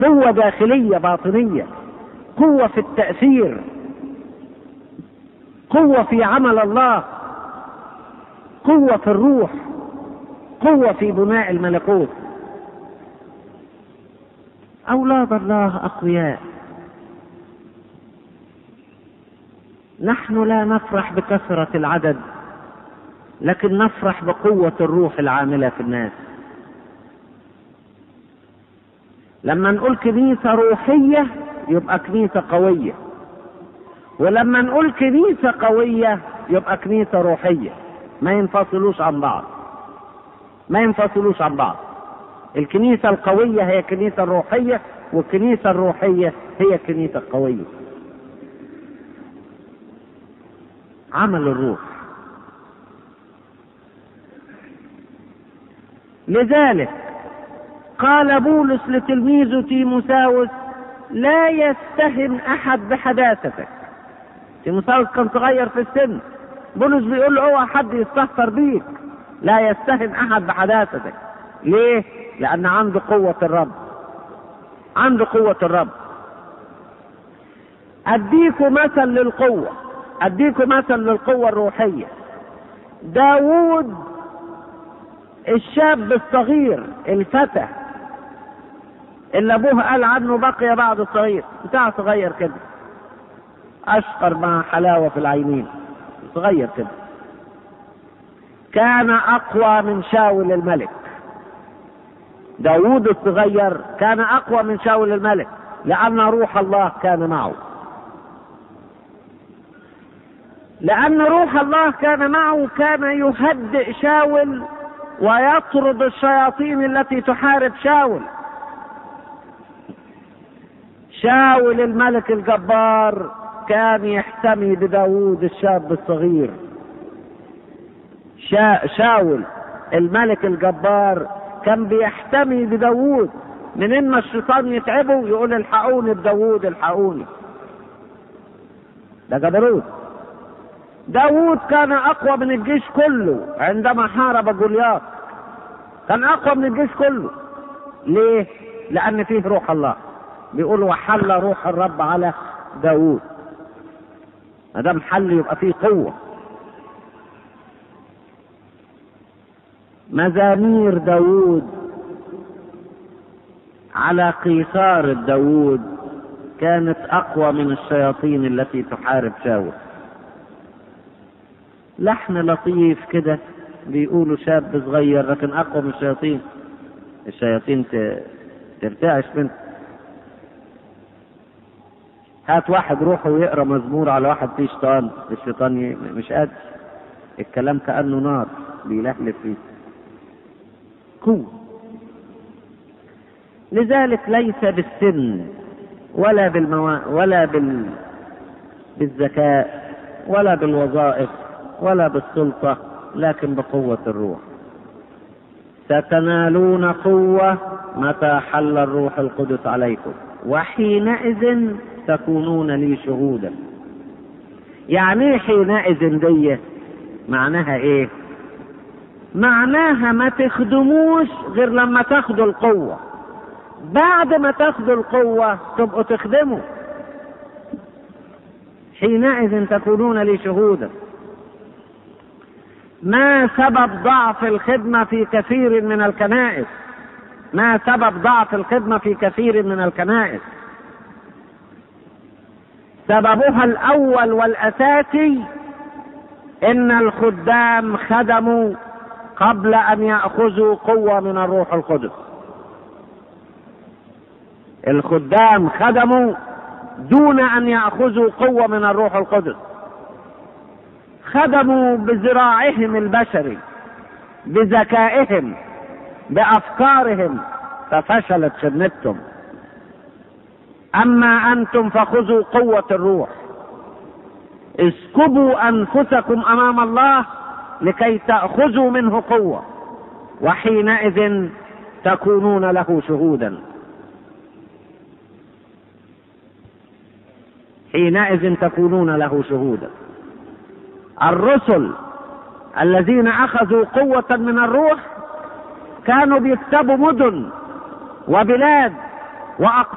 قوة داخلية باطنية قوة في التأثير قوة في عمل الله قوة في الروح قوة في بناء الملكوت أولاد الله أقوياء نحن لا نفرح بكثرة العدد لكن نفرح بقوة الروح العاملة في الناس لما نقول كنيسة روحية يبقى كنيسة قوية ولما نقول كنيسة قوية يبقى كنيسة روحية ما ينفصلوش عن بعض ما ينفصلوش عن بعض الكنيسة القوية هي الكنيسة الروحية والكنيسة الروحية هي الكنيسة القوية عمل الروح لذلك قال بولس لتلميذه تيموساوس لا يستهن احد بحداثتك تيموساوس كان صغير في السن بولس بيقول له اوعى حد يستهتر بيك لا يستهن احد بحداثتك ليه لان عنده قوة الرب عنده قوة الرب اديكوا مثل للقوة اديكوا مثل للقوة الروحية داوود الشاب الصغير الفتى اللي ابوه قال عنه بقي بعد الصغير بتاع صغير كده اشقر مع حلاوه في العينين صغير كده كان اقوى من شاول الملك داوود الصغير كان اقوى من شاول الملك لان روح الله كان معه لان روح الله كان معه كان يهدئ شاول ويطرد الشياطين التي تحارب شاول شاول الملك الجبار كان يحتمي بداوود الشاب الصغير شا شاول الملك الجبار كان بيحتمي بداوود من ان الشيطان يتعبه يقول الحقوني بداوود الحقوني ده جبروت داوود كان اقوى من الجيش كله عندما حارب جولياط كان اقوى من الجيش كله ليه لان فيه روح الله بيقول وحل روح الرب على داوود ما دام حل يبقى فيه قوه مزامير داوود على قيثار داوود كانت اقوى من الشياطين التي تحارب شاول لحن لطيف كده بيقولوا شاب صغير لكن اقوى من الشياطين الشياطين ترتعش منه هات واحد روحه ويقرا مزمور على واحد فيه شيطان الشيطان مش قادر الكلام كانه نار بيلهلب فيه قوة لذلك ليس بالسن ولا بالموا... ولا بال... بالذكاء ولا بالوظائف ولا بالسلطة لكن بقوة الروح ستنالون قوة متى حل الروح القدس عليكم وحينئذ تكونون لي شهودا يعني ايه حينئذ دي معناها ايه معناها ما تخدموش غير لما تاخدوا القوة بعد ما تاخدوا القوة تبقوا تخدموا حينئذ تكونون لي شهودا ما سبب ضعف الخدمة في كثير من الكنائس ما سبب ضعف الخدمة في كثير من الكنائس سببها الأول والأساسي إن الخدام خدموا قبل أن يأخذوا قوة من الروح القدس الخدام خدموا دون أن يأخذوا قوة من الروح القدس خدموا بذراعهم البشري بذكائهم بافكارهم ففشلت خدمتهم اما انتم فخذوا قوه الروح اسكبوا انفسكم امام الله لكي تاخذوا منه قوه وحينئذ تكونون له شهودا حينئذ تكونون له شهودا الرسل الذين اخذوا قوه من الروح كانوا بيكتبوا مدن وبلاد وأقطار